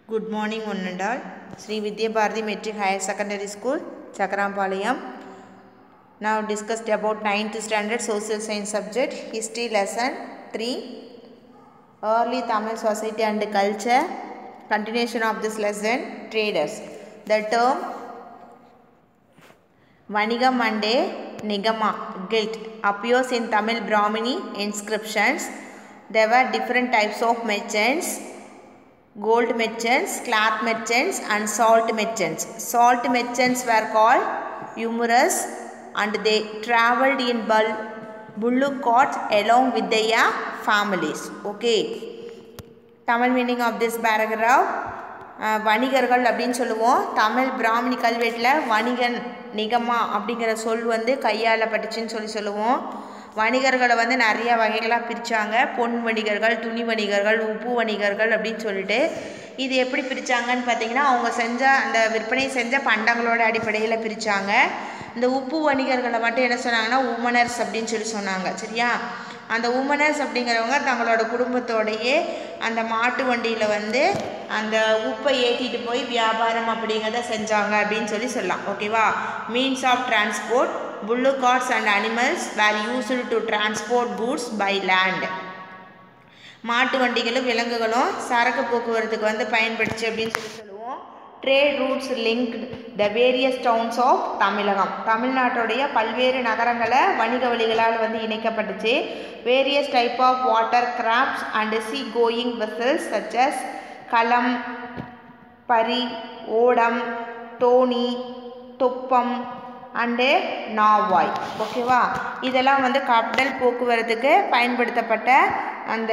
Good morning, one and all. Sri Vidya Bharati Metric Higher Secondary School, Chakarampalayam. Now discussed about 9th standard social science subject, history lesson 3, early Tamil society and culture, continuation of this lesson, traders. The term Vanigam and Nigama, guilt, appears in Tamil Brahmini inscriptions. There were different types of merchants gold merchants, cloth merchants, and salt merchants. Salt merchants were called humorous and they traveled in bull- bullock carts along with their families. Okay. Tamil meaning of this paragraph வணிகர்கள் அப்படின்னு சொல்லுவோம் தமிழ் பிராமணி கல்வெட்டில் வணிகன் நிகமா அப்படிங்கிற சொல் வந்து கையாளப்பட்டுச்சுன்னு சொல்லி சொல்லுவோம் வணிகர்களை வந்து நிறைய வகைகளாக பிரித்தாங்க பொன் வணிகர்கள் துணி வணிகர்கள் உப்பு வணிகர்கள் அப்படின்னு சொல்லிட்டு இது எப்படி பிரித்தாங்கன்னு பார்த்தீங்கன்னா அவங்க செஞ்ச அந்த விற்பனை செஞ்ச பண்டங்களோட அடிப்படையில் பிரித்தாங்க இந்த உப்பு வணிகர்களை மட்டும் என்ன சொன்னாங்கன்னா உமனர்ஸ் அப்படின்னு சொல்லி சொன்னாங்க சரியா அந்த உமனர்ஸ் அப்படிங்கிறவங்க தங்களோட குடும்பத்தோடையே அந்த மாட்டு வண்டியில் வந்து அந்த உப்பை ஏற்றிட்டு போய் வியாபாரம் அப்படிங்கிறத செஞ்சாங்க அப்படின்னு சொல்லி சொல்லலாம் ஓகேவா means of transport bullock carts and animals were used to transport goods by land மாட்டு வண்டிகளும் விலங்குகளும் சரக்கு போக்குவரத்துக்கு வந்து பயன்படுச்சு அப்படின்னு சொல்லி சொல்லுவோம் trade routes linked the various towns of Tamilakam தமிழ்நாட்டுடைய பல்வேறு நகரங்களை வணிக வழிகளால் வந்து இணைக்கப்பட்டுச்சு various type of water crafts and sea going vessels such as kalam pari ஓடம் தோணி தொப்பம் அண்டு நாவாய் ஓகேவா இதெல்லாம் வந்து கடல் போக்குவரத்துக்கு பயன்படுத்தப்பட்ட அந்த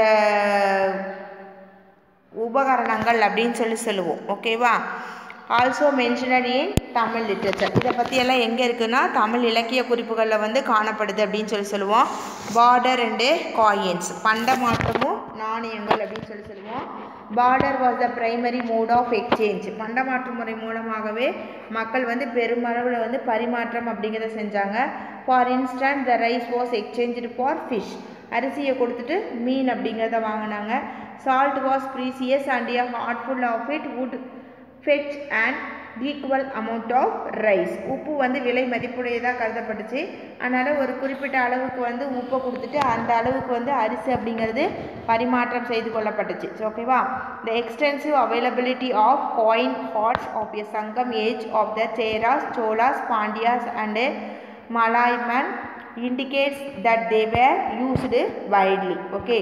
உபகரணங்கள் அப்படின்னு சொல்லி சொல்லுவோம் ஓகேவா also mentioned in Tamil literature இதை பற்றியெல்லாம் எங்கே இருக்குன்னா தமிழ் இலக்கிய குறிப்புகளில் வந்து காணப்படுது அப்படின்னு சொல்லி சொல்லுவோம் பார்டர் அண்டு காயின்ஸ் பண்ட மாற்றமும் நாணயங்கள் அப்படின்னு சொல்லி சொல்லுவோம் barter was the primary mode of exchange பண்டமாற்று முறை மூலமாகவே மக்கள் வந்து பெருமளவில் வந்து பரிமாற்றம் அப்படிங்கிறத செஞ்சாங்க for instance the rice was exchange for fish அரிசியை கொடுத்துட்டு மீன் அப்படிங்கிறத வாங்கினாங்க salt was precious and a handful of it would fetch and equal amount of rice உப்பு வந்து விலை மதிப்புடையதாக கருதப்பட்டுச்சு அதனால் ஒரு குறிப்பிட்ட அளவுக்கு வந்து உப்பை கொடுத்துட்டு அந்த அளவுக்கு வந்து அரிசி அப்படிங்கிறது பரிமாற்றம் செய்து கொள்ளப்பட்டுச்சு ஓகேவா the extensive availability of coin hoards of a Sangam age of the Cheras Cholas Pandyas and Malayaman indicates that they were used widely okay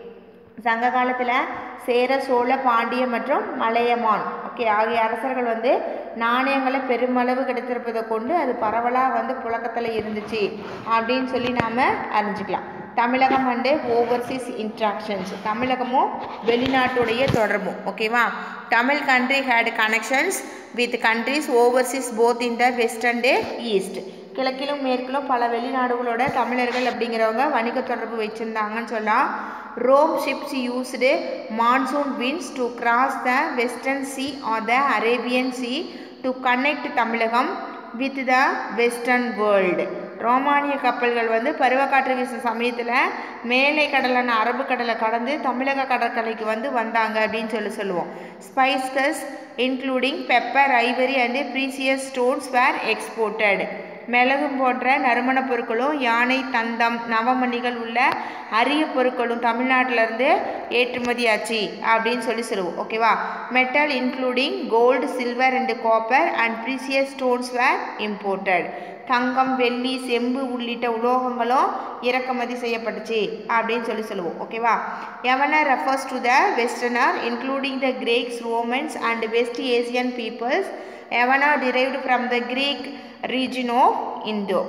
சங்க காலத்தில் சேர சோழ பாண்டிய மற்றும் மலையமான் ஓகே ஆகிய அரசர்கள் வந்து நாணயங்களை பெருமளவு கிடைத்திருப்பதை கொண்டு அது பரவலாக வந்து புழக்கத்தில் இருந்துச்சு அப்படின்னு சொல்லி நாம் அறிஞ்சிக்கலாம் தமிழகம் அண்டு ஓவர்சீஸ் இன்ட்ராக்ஷன்ஸ் தமிழகமும் வெளிநாட்டுடைய தொடர்பும் ஓகேவா Tamil country had connections with countries overseas both in the west and east கிழக்கிலும் மேற்கிலும் பல வெளிநாடுகளோட தமிழர்கள் அப்படிங்கிறவங்க வணிக தொடர்பு வச்சுருந்தாங்கன்னு சொல்லலாம் Rome ships used monsoon winds to cross the western sea or the Arabian Sea to connect Tamilakam with the western world ரோமானிய கப்பல்கள் வந்து பருவக்காற்று வீசும் சமயத்தில் மேலை கடலான அரபு கடலை கடந்து தமிழக கடற்கரைக்கு வந்து வந்தாங்க அப்படின்னு சொல்லி சொல்லுவோம் spices including pepper ivory and precious stones were exported மிளகும் போன்ற நறுமணப் பொருட்களும் யானை தந்தம் நவமணிகள் உள்ள அரிய பொருட்களும் தமிழ்நாட்டிலேருந்து ஏற்றுமதி ஆச்சு அப்படின்னு சொல்லி சொல்லுவோம் ஓகேவா metal including gold silver and copper and precious stones were imported தங்கம் வெள்ளி செம்பு உள்ளிட்ட உலோகங்களும் இறக்குமதி செய்யப்பட்டுச்சு அப்படின்னு சொல்லி சொல்லுவோம் ஓகேவா Yavanar refers to the westerner including the Greeks Romans and West Asian peoples Yavana derived from the Greek region of இந்தோ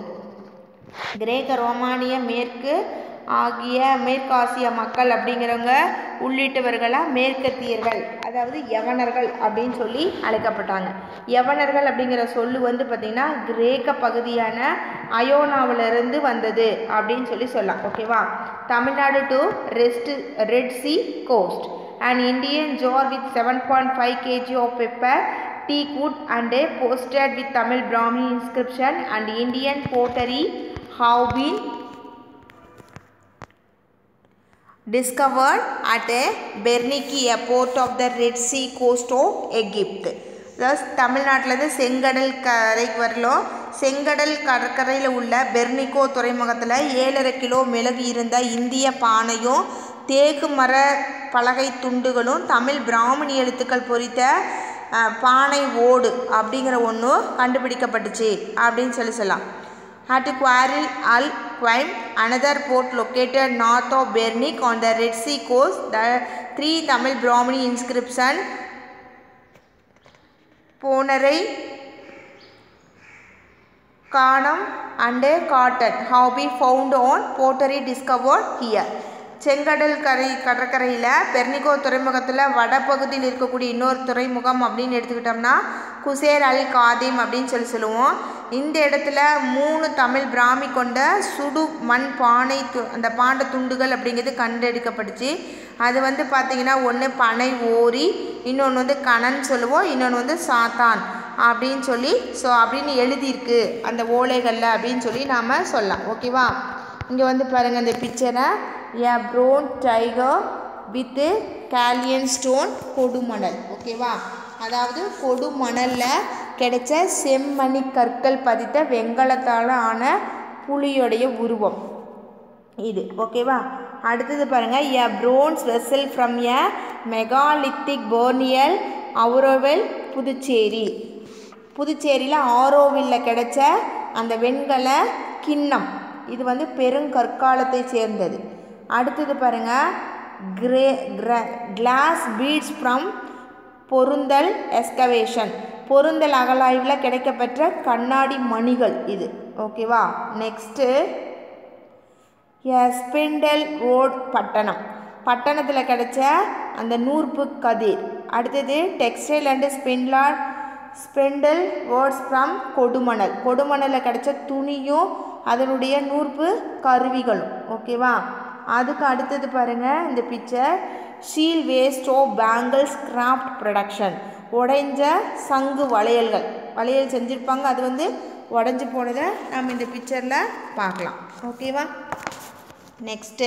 கிரேக்க ரோமானிய மேற்கு ஆகிய மேற்காசிய மக்கள் அப்படிங்கிறவங்க உள்ளிட்டவர்களாக மேற்கத்தியர்கள் அதாவது யவனர்கள் அப்படின்னு சொல்லி அழைக்கப்பட்டாங்க யவனர்கள் அப்படிங்கிற சொல்லு வந்து பார்த்திங்கன்னா கிரேக்க பகுதியான அயோனாவிலிருந்து வந்தது அப்படின்னு சொல்லி சொல்லலாம் ஓகேவா Tamil Nadu to rest Red Sea coast and Indian jar with seven point five KG of pepper teak wood and a posted with Tamil Brahmi inscription and Indian pottery have been discovered at a Berniki, a port of the Red Sea coast of Egypt. அதாவது தமிழ்நாட்டிலேருந்து செங்கடல் கரைக்கு வரலும் செங்கடல் கடற்கரையில் உள்ள பெர்னிகோ துறைமுகத்தில் ஏழரை கிலோ மிளகு இருந்த இந்திய பானையும் தேக்கு மர பலகை துண்டுகளும் தமிழ் பிராமணி எழுத்துக்கள் பொறித்த அஹ், பானை ஓடு அப்படிங்கிற ஒன்றும் கண்டுபிடிக்கப்பட்டுச்சு அப்படின்னு சொல்லி சொல்லலாம் At Quarrel Al Quaim, another port located north of Bernic on the Red Sea coast, the three Tamil Brahmini inscription Ponarai, Kanam and Cotton have been found on pottery discovered here. செங்கடல் கரை கடற்கரையில் பெர்னிகோ துறைமுகத்தில் வடபகுதியில் இருக்கக்கூடிய இன்னொரு துறைமுகம் அப்படின்னு எடுத்துக்கிட்டோம்னா குசேர் அல் காதிம் அப்படின்னு சொல்லி சொல்லுவோம் இந்த இடத்துல மூணு தமிழ் பிராமி கொண்ட சுடு மண் பானை து அந்த பாண்ட துண்டுகள் அப்படிங்கிறது கண்டெடுக்கப்பட்டுச்சு அது வந்து பார்த்திங்கன்னா ஒன்று பனை ஓரி இன்னொன்று வந்து கணன் சொல்லுவோம் இன்னொன்று வந்து சாத்தான் அப்படின்னு சொல்லி ஸோ அப்படின்னு எழுதியிருக்கு அந்த ஓலைகளில் அப்படின்னு சொல்லி நாம் சொல்லலாம் ஓகேவா இங்கே வந்து பாருங்கள் இந்த பிக்சரை a bronze tiger with carnelian stone Kodumanal ஓகேவா அதாவது கொடுமணலில் கிடைச்ச செம்மணி கற்கள் பதித்த வெண்கலத்தால் ஆன புலியோடைய உருவம் இது ஓகேவா அடுத்தது பாருங்கள் a bronze vessel from a megalithic burial Auroville Puducherry புதுச்சேரியில் ஆரோவில்ல கிடைச்ச அந்த வெண்கல கிண்ணம் இது வந்து பெருங்கற்காலத்தை சேர்ந்தது அடுத்தது பாருங்கள் கிரே கிர glass beads from Porunthal excavation Porunthal அகலாய்வில் கிடைக்கப்பெற்ற கண்ணாடி மணிகள் இது ஓகேவா நெக்ஸ்ட்டு ஸ்பிண்டல் ரோட் பட்டணம் பட்டணத்தில் கிடைச்ச அந்த நூற்பு கதிர் அடுத்தது டெக்ஸ்டைல் அண்டு ஸ்பின்லார் ஸ்பெண்டல் வேர்ட்ஸ் ஃப்ரம் கொடுமணல் கொடுமணலில் கிடைச்ச துணியும் அதனுடைய நூற்பு கருவிகளும் ஓகேவா அதுக்கு அடுத்தது பாருங்கள் இந்த picture shell waste of bangles craft production உடைஞ்ச சங்கு வளையல்கள் வளையல் செஞ்சுருப்பாங்க அது வந்து உடஞ்சி போனதை நம்ம இந்த பிக்சரில் பார்க்கலாம் ஓகேவா next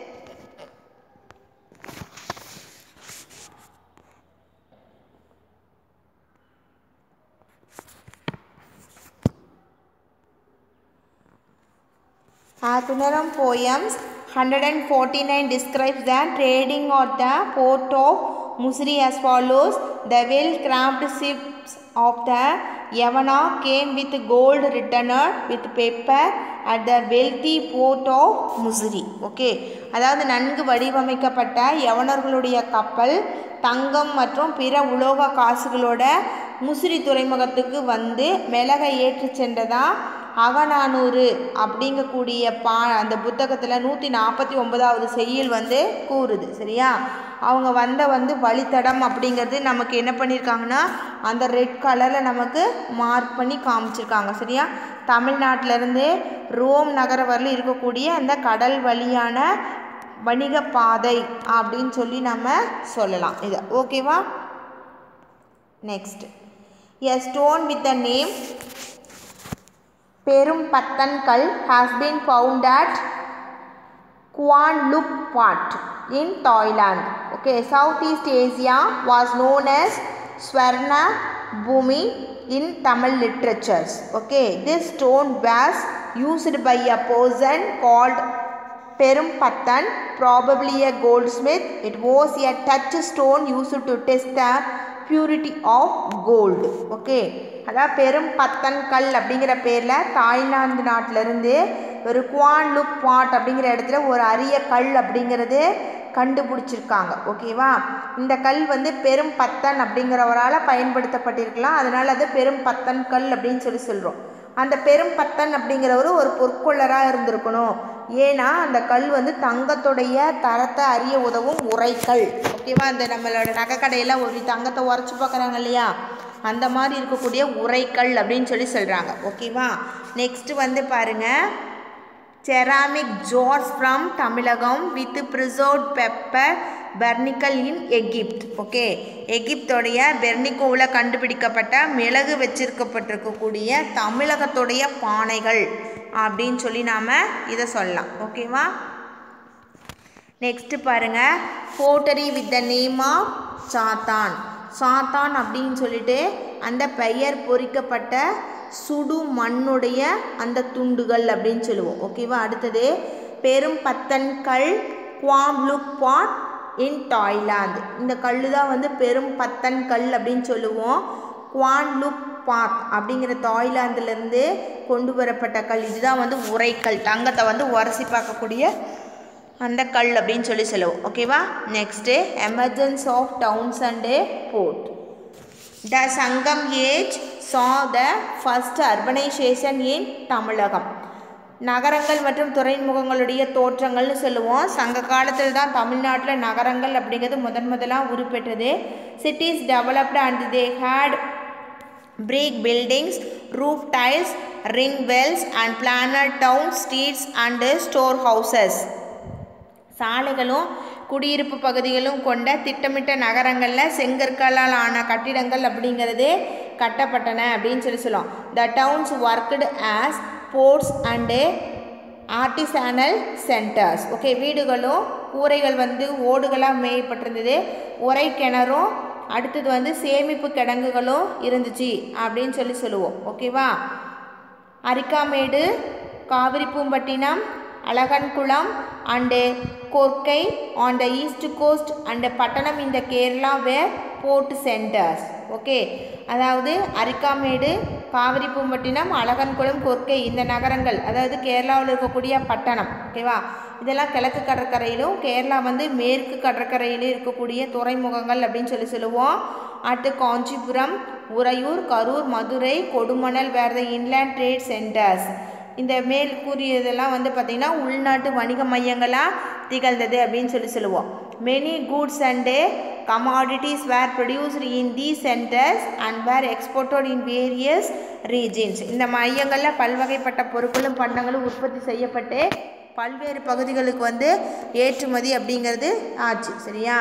Athunaram poems 149 describes the trading at the port of Musri as follows. The well-crafted ships of the Yavana came with gold returned with paper at the wealthy port of Musri. Okay. அதாவது நன்கு வடிவமைக்கப்பட்ட யவனர்களுடைய கப்பல் தங்கம் மற்றும் பிற உலோக காசுகளோட முசிறி துறைமுகத்துக்கு வந்து மிளகை ஏற்றி சென்றதா அகநானூறு அப்படிங்கக்கூடிய பா அந்த புத்தகத்தில் நூற்றி நாற்பத்தி ஒன்பதாவது செய்யுள் வந்து கூறுது சரியா அவங்க வந்த வந்து வழித்தடம் அப்படிங்கிறது நமக்கு என்ன பண்ணியிருக்காங்கன்னா அந்த ரெட் கலரில் நமக்கு மார்க் பண்ணி காமிச்சிருக்காங்க சரியா தமிழ்நாட்டிலேருந்து ரோம் நகரம் வரலும் இருக்கக்கூடிய அந்த கடல் வழியான வணிக பாதை அப்படின்னு சொல்லி நம்ம சொல்லலாம் இது ஓகேவா next a stone with the name Perum Pathankal has been found at Khuan Luk Phat in Thailand okay South East Asia was known as Swarna Bhumi in Tamil literatures. Okay, this stone was used by a person called Perumpattan, probably a goldsmith. It was a touchstone used to test the purity of gold. Okay, அதாவது பெரும் பத்தன் கல் அப்படிங்கிற பேரில் Thailand நாட்டிலிருந்து ஒரு Kuan Luk பாட் அப்படிங்கிற இடத்துல ஒரு அரிய கல் அப்படிங்கிறது கண்டுபிடிச்சிருக்காங்க ஓகேவா இந்த கல் வந்து பெரும் பத்தன் அப்படிங்கிறவரால் பயன்படுத்தப்பட்டிருக்கலாம் அதனால் அது பெரும் பத்தன் கல் அப்படின்னு சொல்லி சொல்கிறோம் அந்த பெரும் பத்தன் அப்படிங்கிறவர் ஒரு பொற்கொள்ளராக இருந்திருக்கணும் ஏன்னா அந்த கல் வந்து தங்கத்துடைய தரத்தை அறிய உதவும் உரைக்கல் ஓகேவா அந்த நம்மளோட நகைக்கடையில் ஒரு தங்கத்தை உரைச்சி பார்க்குறாங்க இல்லையா அந்த மாதிரி இருக்கக்கூடிய உரைக்கல் அப்படின்னு சொல்லி சொல்கிறாங்க ஓகேவா நெக்ஸ்ட்டு வந்து பாருங்கள் ceramic jars from Tamilakam with preserved pepper Berenike in Egypt okay எகிப்தோடைய பெர்னிகோவில் கண்டுபிடிக்கப்பட்ட மிளகு வச்சிருக்கப்பட்டிருக்கக்கூடிய தமிழகத்துடைய பானைகள் அப்படின்னு சொல்லி நாம் இதை சொல்லலாம் ஓகேவா நெக்ஸ்ட் பாருங்க pottery with the name of Sathan Sathan அப்படின்னு சொல்லிட்டு அந்த பெயர் பொறிக்கப்பட்ட சுடு மண்ணுடைய அந்த துண்டுகள் அப்படின்னு சொல்லுவோம் ஓகேவா அடுத்தது பெரும் பத்தன் கல் குவாம் லுக் பாட் இன் தாய்லாந்து இந்த கல் தான் வந்து பெரும் பத்தன் கல் அப்படின்னு சொல்லுவோம் குவான் லுக் பாத் அப்படிங்கிற தாய்லாந்துலேருந்து கொண்டு வரப்பட்ட கல் இதுதான் வந்து உரைக்கல் தங்கத்தை வந்து உரசி பார்க்கக்கூடிய அந்த கல் அப்படின்னு சொல்லி சொல்லுவோம் ஓகேவா next emergence of towns and port the Sangam age சா த ஃபஸ்ட் அர்பனைசேஷன் இன் தமிழகம் நகரங்கள் மற்றும் துறைமுகங்களுடைய தோற்றங்கள்னு சொல்லுவோம் சங்க காலத்தில் தான் தமிழ்நாட்டில் நகரங்கள் அப்படிங்கிறது முதன் முதலாக உருப்பெற்றது cities developed and they had brick buildings, roof tiles, ring wells and planned town streets and storehouses. சாலைகளும் குடியிருப்பு பகுதிகளும் கொண்ட திட்டமிட்ட நகரங்களில் செங்கற்களால் ஆன கட்டிடங்கள் அப்படிங்கிறது கட்டப்பட்டன அப்படின்னு சொல்லி சொல்லுவோம் the towns worked as ports and artisanal centres okay வீடுகளும் கூரைகள் வந்து ஓடுகளாக மேயப்பட்டிருந்தது உரை கிணறும் அடுத்தது வந்து சேமிப்பு கிடங்குகளும் இருந்துச்சு அப்படின்னு சொல்லி சொல்லுவோம் ஓகேவா Arikamedu Kaveripoompattinam Azhagankulam and Korkai on the east coast and Pattanam இந்த Kerala were port centres okay அதாவது அரிக்காமேடு காவிரிப்பூம்பட்டினம் அழகன்குளம் கொர்க்கை இந்த நகரங்கள் அதாவது கேரளாவில் இருக்கக்கூடிய பட்டணம் ஓகேவா இதெல்லாம் கிழக்கு கடற்கரையிலும் கேரளா வந்து மேற்கு கடற்கரையிலும் இருக்கக்கூடிய துறைமுகங்கள் அப்படின்னு சொல்லி சொல்லுவோம் அடுத்து Kanchipuram Uraiyur Karur Madurai Kodumanal were the inland trade centres இந்த மேல் கூறியதெல்லாம் வந்து பார்த்திங்கன்னா உள்நாட்டு வணிக மையங்களாக திகழ்ந்தது அப்படின்னு சொல்லி சொல்லுவோம் many goods and commodities were produced in the centres and were exported in various regions இந்த மையங்களில் பல்வகைப்பட்ட பொருட்களும் பண்டங்களும் உற்பத்தி செய்யப்பட்டு பல்வேறு பகுதிகளுக்கு வந்து ஏற்றுமதி அப்படிங்கிறது ஆச்சு சரியா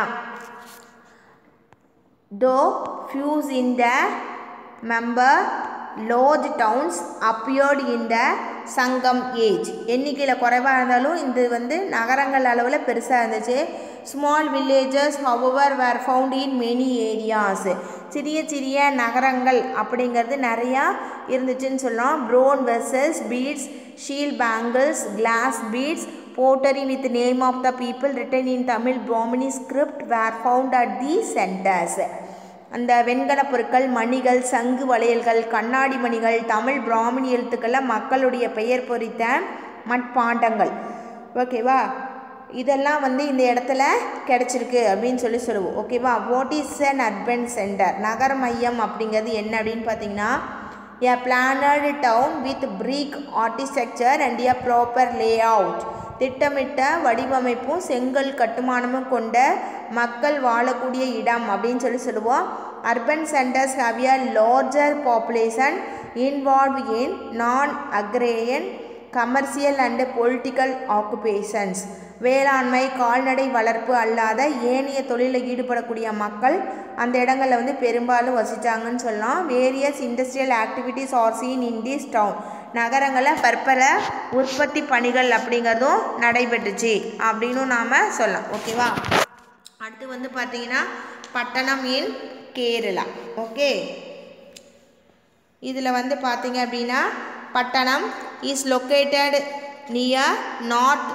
though few in the number large towns appeared in the Sangam age எண்ணிக்கையில் குறைவாக இருந்தாலும் இது வந்து நகரங்கள் அளவில் பெருசாக இருந்துச்சு small villages however were found in many areas சிறிய சிறிய நகரங்கள் அப்படிங்கிறது நிறையா இருந்துச்சுன்னு சொல்லலாம் bronze vessels beads shell bangles glass beads pottery with name of the people written in Tamil Brahmi script were found at the centres அந்த வெண்கலப் பொருட்கள் மணிகள் சங்கு வளையல்கள் கண்ணாடி மணிகள் தமிழ் பிராமணி எழுத்துக்களில் மக்களுடைய பெயர் பொறித்த மட்பாண்டங்கள் ஓகேவா இதெல்லாம் வந்து இந்த இடத்துல கிடச்சிருக்கு அப்படின்னு சொல்லி சொல்லுவோம் ஓகேவா what is an urban centre நகர மையம் அப்படிங்கிறது என்ன அப்படின்னு பார்த்தீங்கன்னா a planned town with brick architecture and a proper layout திட்டமிட்ட வடிவமைப்பும் செங்கல் கட்டுமானமும் கொண்ட மக்கள் வாழக்கூடிய இடம் அப்படின்னு சொல்லி சொல்லுவோம் urban centres have a larger population involve in non agrarian commercial and political occupations வேளாண்மை கால்நடை வளர்ப்பு அல்லாத ஏனைய தொழிலில் ஈடுபடக்கூடிய மக்கள் அந்த இடங்களில் வந்து பெரும்பாலும் வசித்தாங்கன்னு சொல்லலாம் various industrial activities are seen in this town நகரங்களில் பற்பல உற்பத்தி பணிகள் அப்படிங்கிறதும் நடைபெற்றுச்சு அப்படின்னு நாம் சொல்லலாம் ஓகேவா அடுத்து வந்து பார்த்தீங்கன்னா பட்டணம் இன் கேரளா ஓகே இதில் வந்து பார்த்தீங்க அப்படின்னா Pattanam is located near north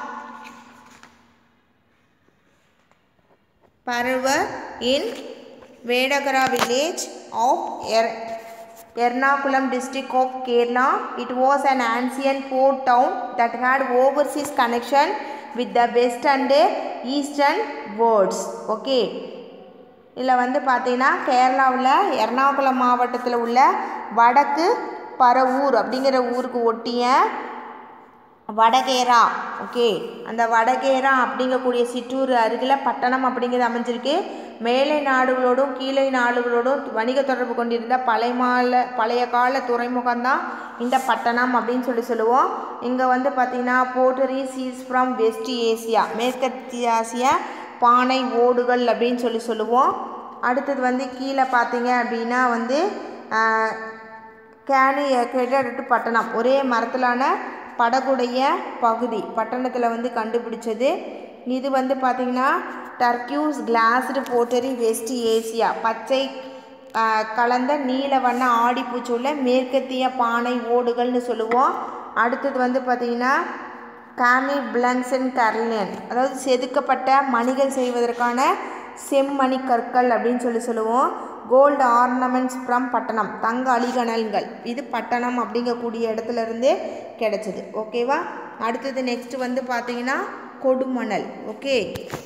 Paravur in Vadakara village of எர் Ernakulam district of Kerala. It was an ancient port town that had overseas connection with the west and eastern worlds. Okay. இதில் வந்து பார்த்தீங்கன்னா கேரளாவில் எர்ணாகுளம் மாவட்டத்தில் உள்ள வடக்கு பரவூர் அப்படிங்கிற ஊருக்கு ஒட்டிய வடகேரா ஓகே அந்த வடகேரா அப்படிங்கக்கூடிய சிற்றூர் அருகில் பட்டணம் அப்படிங்கிறது அமைஞ்சிருக்கு மேலை நாடுகளோடும் கீழே நாடுகளோடும் வணிக தொடர்பு கொண்டிருந்த பழைய மால பழைய கால துறைமுகம்தான் இந்த பட்டணம் அப்படின்னு சொல்லி சொல்லுவோம் இங்கே வந்து பார்த்திங்கன்னா போட்டரி சீஸ் ஃப்ரம் வெஸ்ட் ஏசியா மேற்கத்திய ஆசியா பானை ஓடுகள் அப்படின்னு சொல்லி சொல்லுவோம் அடுத்தது வந்து கீழே பார்த்தீங்க அப்படின்னா வந்து கேனு கிரெடிட் பட்டணம் ஒரே மரத்திலான படகுடைய பகுதி பட்டணத்தில் வந்து கண்டுபிடிச்சது இது வந்து பார்த்திங்கன்னா turquoise glazed pottery West Asia பச்சை ஆஹ், கலந்த நீல வண்ண ஆடிப்பூச்சுள்ள மேற்கத்திய பானை ஓடுகள்னு சொல்லுவோம் அடுத்தது வந்து பார்த்திங்கன்னா காமி பிளன்சன் கர்லியன் அதாவது செதுக்கப்பட்ட மணிகள் செய்வதற்கான செம்மணி கற்கள் அப்படின்னு சொல்லி சொல்லுவோம் கோல்டு ஆர்னமெண்ட்ஸ் ஃப்ரம் பட்டணம் தங்க அலிகனல்கள் இது பட்டணம் அப்படிங்கக்கூடிய இடத்துல இருந்து கிடைச்சது ஓகேவா அடுத்தது நெக்ஸ்ட் வந்து பார்த்தீங்கன்னா கொடுமணல் ஓகே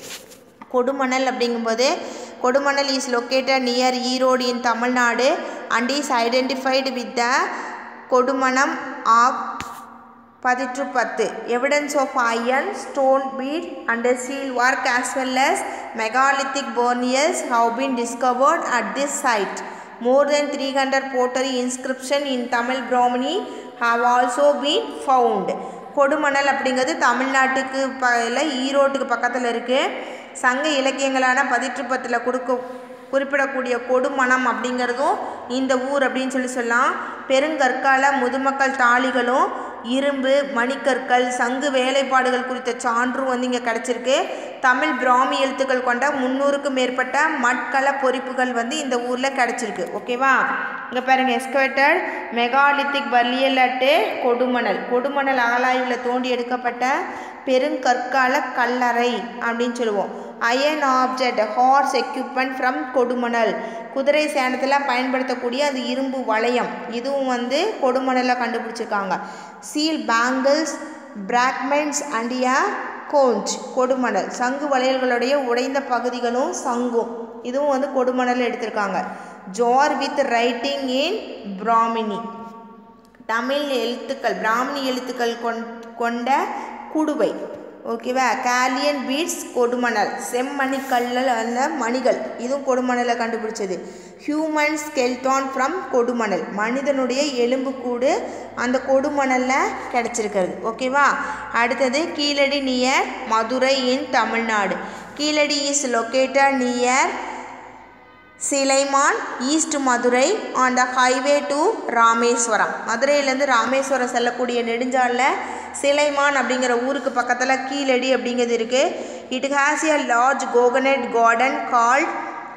கொடுமணல் அப்படிங்கும்போது Kodumanal is located near Erode in Tamil Nadu and is identified with the Kodumanam of Pathitruppathu evidence of iron stone bead and shell work as well as megalithic burials have been discovered at this site more than 300 pottery inscription in tamil brahmini have also been found Kodumanal அப்படிங்கிறது தமிழ்நாட்டுக்கு ப இல்ல ஈரோட்டுக்கு பக்கத்தில் இருக்குது சங்க இலக்கியங்களான பதிற்று பத்தில் கொடுக்க குறிப்பிடக்கூடிய கொடுமணம் அப்படிங்கிறதும் இந்த ஊர் அப்படின்னு சொல்லி சொல்லலாம் பெருங்கற்கால முதுமக்கள் தாளிகளும் இரும்பு மணிக்கற்கள் சங்கு வேலைப்பாடுகள் குறித்த சான்றும் வந்து இங்கே கிடச்சிருக்கு தமிழ் பிராமி எழுத்துக்கள் கொண்ட முந்நூறுக்கும் மேற்பட்ட மட்கல பொறிப்புகள் வந்து இந்த ஊரில் கிடச்சிருக்கு ஓகேவா இங்கே பாருங்கள் excavated megalithic burial at Kodumanal Kodumanal அகலாய்வில் தோண்டி எடுக்கப்பட்ட பெருங்கற்கால கல்லறை அப்படின்னு சொல்லுவோம் iron object horse equipment from Kodumanal குதிரை சேனத்தில் பயன்படுத்தக்கூடிய அது இரும்பு வளையம் இதுவும் வந்து கொடுமணலில் கண்டுபிடிச்சிருக்காங்க சீல் பேங்கிள்ஸ் பிராக்மெண்ட்ஸ் அண்டியா கோஞ்ச் கொடுமணல் சங்கு வளையல்களுடைய உடைந்த பகுதிகளும் சங்கும் இதுவும் வந்து கொடுமணல் எடுத்திருக்காங்க jar with writing in Brahmi Tamil எழுத்துக்கள் பிராமணி எழுத்துக்கள் கொண் கொண்ட குடுவை ஓகேவா காலியன் பீட்ஸ் கொடுமணல் செம்மணி கல்லல் அந்த மணிகள் இதுவும் கொடுமணலை கண்டுபிடிச்சது ஹியூமன் ஸ்கெல்டான் ஃப்ரம் கொடுமணல் மனிதனுடைய எலும்புக்கூடு அந்த கொடுமணலில் கிடச்சிருக்கிறது ஓகேவா அடுத்தது Keeladi near Madurai in Tamil Nadu Keeladi is located near Silaiman east Madurai on the highway to Rameswaram மதுரையிலேருந்து ராமேஸ்வரம் செல்லக்கூடிய நெடுஞ்சாலில் சிலைமான் அப்படிங்கிற ஊருக்கு பக்கத்தில் கீழடி அப்படிங்கிறது இருக்குது it has a large coconut garden called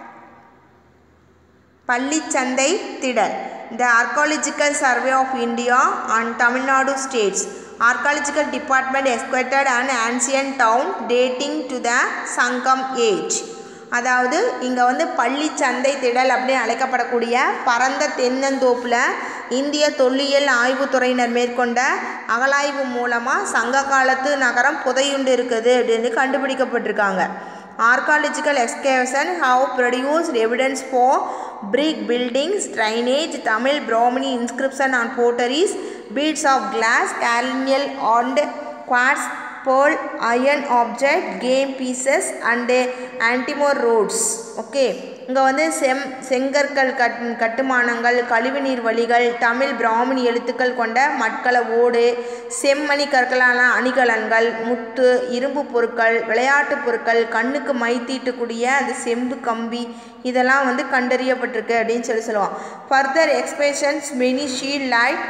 Pallichanthai Thidal the archaeological survey of India and Tamil Nadu states archaeological department excavated and ancient town dating to the Sangam age அதாவது இங்கே வந்து பள்ளி சந்தை திடல் அப்படின்னு அழைக்கப்படக்கூடிய பரந்த தென்னந்தோப்பில் இந்திய தொல்லியல் ஆய்வுத்துறையினர் மேற்கொண்ட அகலாய்வு மூலமாக சங்க காலத்து நகரம் புதையுண்டு இருக்குது அப்படின்னு கண்டுபிடிக்கப்பட்டிருக்காங்க archaeological excavation have produced evidence for brick buildings drainage Tamil Brahmi inscription on potteries beads of glass carnelian and quartz pearl iron object game pieces and antimor roads okay இங்கே வந்து செம் செங்கற்கள் கட் கட்டுமானங்கள் கழிவுநீர் வழிகள் தமிழ் பிராமணி எழுத்துக்கள் கொண்ட மட்கள ஓடு செம்மணி கற்களான அணிகலன்கள் முத்து இரும்பு பொருட்கள் விளையாட்டு பொருட்கள் கண்ணுக்கு மை தீட்டக்கூடிய அந்த செம்பு கம்பி இதெல்லாம் வந்து கண்டறியப்பட்டிருக்கு அப்படின்னு சொல்லி சொல்லுவான் further expressions many shed light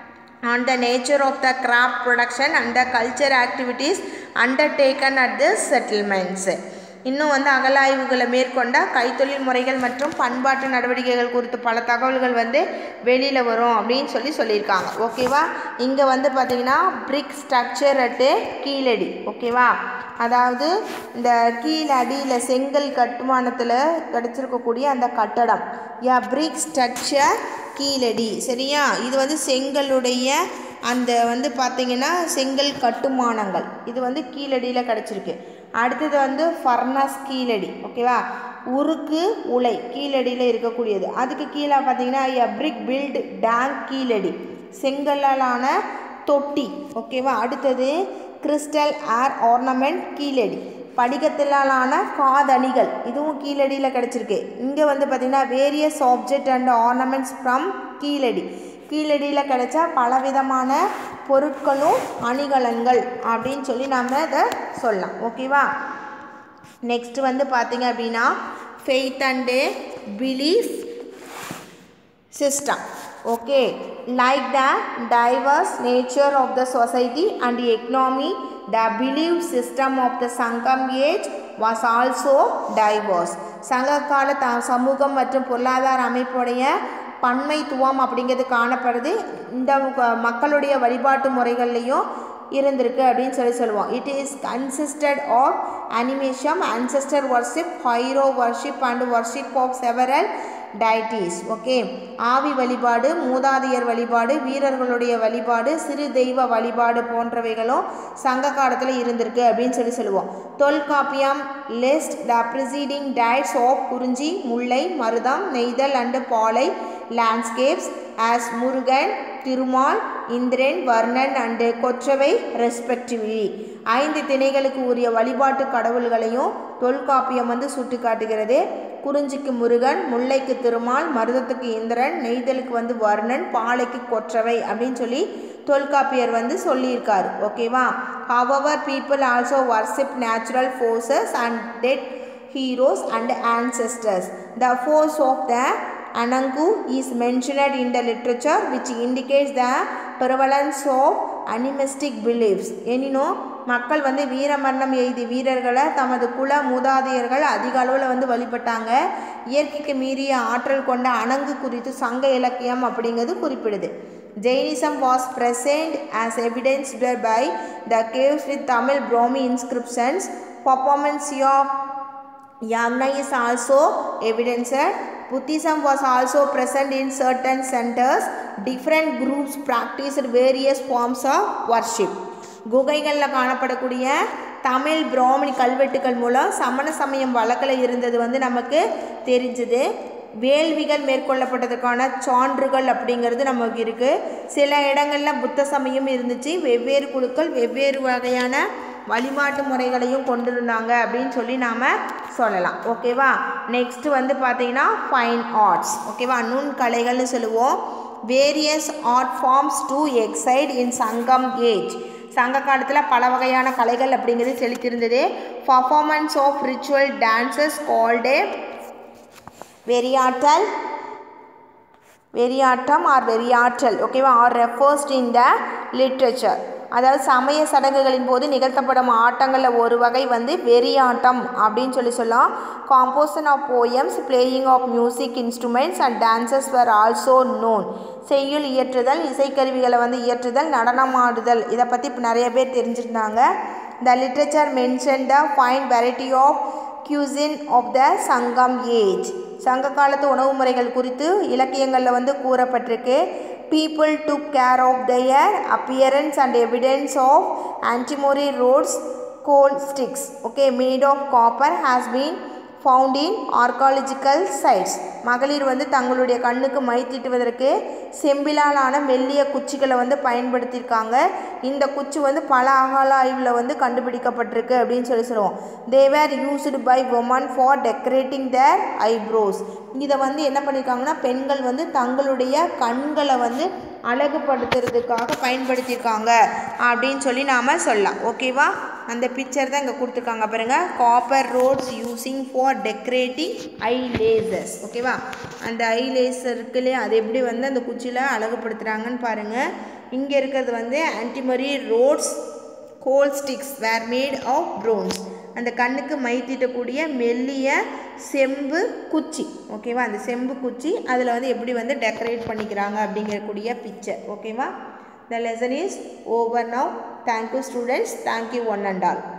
on the nature of the crop production and the culture activities undertaken at the settlements இன்னும் வந்து அகலாய்வுகளை மேற்கொண்ட கைத்தொழில் முறைகள் மற்றும் பண்பாட்டு நடவடிக்கைகள் குறித்து பல தகவல்கள் வந்து வெளியில் வரும் அப்படின்னு சொல்லி சொல்லியிருக்காங்க ஓகேவா இங்கே வந்து பார்த்தீங்கன்னா பிரிக் ஸ்ட்ரக்சர் அட்டு கீழடி ஓகேவா அதாவது இந்த கீழடியில் செங்கல் கட்டுமானத்தில் கிடச்சிருக்கக்கூடிய அந்த கட்டடம் யா பிரிக் ஸ்ட்ரக்சர் கீழடி சரியா இது வந்து செங்கலுடைய அந்த வந்து பார்த்திங்கன்னா செங்கல் கட்டுமானங்கள் இது வந்து கீழடியில் கிடச்சிருக்கு அடுத்தது வந்து ஃபர்னஸ் கீழடி ஓகேவா உருக்கு உலை கீழடியில் இருக்கக்கூடியது அதுக்கு கீழே பார்த்தீங்கன்னா a brick built tank Keeladi செங்கல்லாலான தொட்டி ஓகேவா அடுத்தது கிறிஸ்டல் ஏர் ஆர்னமெண்ட் கீழடி படிகத்திலான காதணிகள் இதுவும் கீழடியில் கிடச்சிருக்கு இங்கே வந்து பார்த்திங்கன்னா various object and ornaments from Keeladi கீழடியில் கிடைச்ச பலவிதமான பொருட்களும் அணிகலன்கள் அப்படின்னு சொல்லி நம்ம இதை சொல்லலாம் ஓகேவா நெக்ஸ்ட் வந்து பார்த்திங்க அப்படின்னா faith and belief system okay like the diverse nature of the society and the economy the belief system of the sangam age was also diverse சங்ககால த சமூகம் மற்றும் பொருளாதார அமைப்புடைய பன்மைத்துவம் அப்படிங்கிறது காணப்படுது இந்த ம- மக்களுடைய வழிபாட்டு முறைகள்லையும் இருந்திருக்கு அப்படின்னு சொல்லி சொல்லுவோம் it is consisted of animism ancestor worship hero worship and worship of several deities okay ஆவி வழிபாடு மூதாதையர் வழிபாடு வீரர்களுடைய வழிபாடு சிறு தெய்வ வழிபாடு போன்றவைகளும் சங்க காலத்தில் இருந்திருக்கு அப்படின்னு சொல்லி சொல்லுவோம் Tolkappiyam list the preceding deities of Kurinji Mullai Marutham Neythal and Palai landscapes as Murugan Thirumal Indiran Varunan and Kotravai respectively ஐந்து திணைகளுக்கு உரிய வழிபாட்டு கடவுள்களையும் தொல்காப்பியம் வந்து சுட்டி காட்டுகிறது குறிஞ்சிக்கு முருகன் முல்லைக்கு திருமால் மருதத்துக்கு இந்திரன் நெய்தலுக்கு வந்து வர்ணன் பாலைக்கு கொற்றவை அப்படின்னு சொல்லி தொல்காப்பியர் வந்து சொல்லியிருக்காரு ஓகேவா however people also worship natural forces and dead heroes and ancestors. The force of the Anangu is mentioned in the literature which indicates the prevalence of animistic beliefs. எனினும் மக்கள் வந்து வீரமரணம் எய்தி வீரர்களை தமது குல மூதாதையர்கள் அதிக அளவில் வந்து வழிபட்டாங்க இயற்கைக்கு மீறிய ஆற்றல் கொண்ட அணங்கு குறித்து சங்க இலக்கியம் அப்படிங்கிறது குறிப்பிடுது Jainism was present as evidenced by the caves with Tamil Brahmi inscriptions. Performance of Yagna is also evidenced. Buddhism was also present in certain centers. Different groups practiced various forms of worship. குகைகளில் காணப்படக்கூடிய தமிழ் பிராமணி கல்வெட்டுகள் மூலம் சமண சமயம் வழக்கில் இருந்தது வந்து நமக்கு தெரிஞ்சுது வேள்விகள் மேற்கொள்ளப்பட்டதுக்கான சான்றுகள் அப்படிங்கிறது நமக்கு இருக்குது சில இடங்களில் புத்த சமயம் இருந்துச்சு வெவ்வேறு குழுக்கள் வெவ்வேறு வகையான வழிபாட்டு முறைகளையும் கொண்டிருந்தாங்க அப்படின்னு சொல்லி நாம் சொல்லலாம் ஓகேவா நெக்ஸ்ட் வந்து பார்த்தீங்கன்னா ஃபைன் ஆர்ட்ஸ் ஓகேவா நுண்கலைகள்னு சொல்லுவோம் various art forms to exist in Sangam age சங்க காலத்தில் பல வகையான கலைகள் அப்படிங்கிறது செலுத்தியிருந்தது performance of ritual dances called வெறியாட்டல் வெறியாட்டம் ஆர் வெறியாற்றல் ஓகேவா ஆர் ரெஃபர்ஸ்ட் இன் த லிட்ரேச்சர் அதாவது சமய சடங்குகளின் போது நிகழ்த்தப்படும் ஆட்டங்களில் ஒரு வகை வந்து வெறியாட்டம் அப்படின்னு சொல்லி சொல்லலாம் composition of poems playing of music instruments and dances were also known செய்யுள் இயற்றுதல் இசைக்கருவிகளை வந்து இயற்றுதல் நடனமாடுதல் இதை பற்றி இப்போ நிறைய பேர் தெரிஞ்சிருந்தாங்க the literature mention the fine variety of cuisine of the Sangam age சங்க காலத்து உணவு முறைகள் குறித்து இலக்கியங்களில் வந்து கூறப்பட்டிருக்கு people took care of their appearance and evidence of antimony rods coal sticks okay made of copper has been found in archaeological sites மகளிர் வந்து தங்களுடைய கண்ணுக்கு மை தீட்டுவதற்கு செம்பிலாலான மெல்லிய குச்சிகளை வந்து பயன்படுத்தியிருக்காங்க இந்த குச்சி வந்து பல அகல ஆய்வில் வந்து கண்டுபிடிக்கப்பட்டிருக்கு அப்படின்னு சொல்லி சொல்லுவோம் they were used by women for decorating their eyebrows இதை வந்து என்ன பண்ணியிருக்காங்கன்னா பெண்கள் வந்து தங்களுடைய கண்களை வந்து அழகுபடுத்துறதுக்காக பயன்படுத்தியிருக்காங்க அப்படின்னு சொல்லி நாம் சொல்லலாம் ஓகேவா அந்த பிக்சர் தான் இங்கே கொடுத்துருக்காங்க பாருங்கள் copper rods using for decorating eye lashes ஓகேவா அந்த ஐ லேசர் இருக்குல்லையே அது எப்படி வந்து அந்த குச்சியில் அழகுபடுத்துகிறாங்கன்னு பாருங்கள் இங்கே இருக்கிறது வந்து antimony rods kohl sticks were made of bronze அந்த கண்ணுக்கு மை தீட்டக்கூடிய மெல்லிய செம்பு குச்சி ஓகேவா அந்த செம்பு குச்சி அதில் வந்து எப்படி வந்து டெக்கரேட் பண்ணிக்கிறாங்க அப்படிங்கக்கூடிய பிக்சர் ஓகேவா the lesson is over now thank you students thank you one and all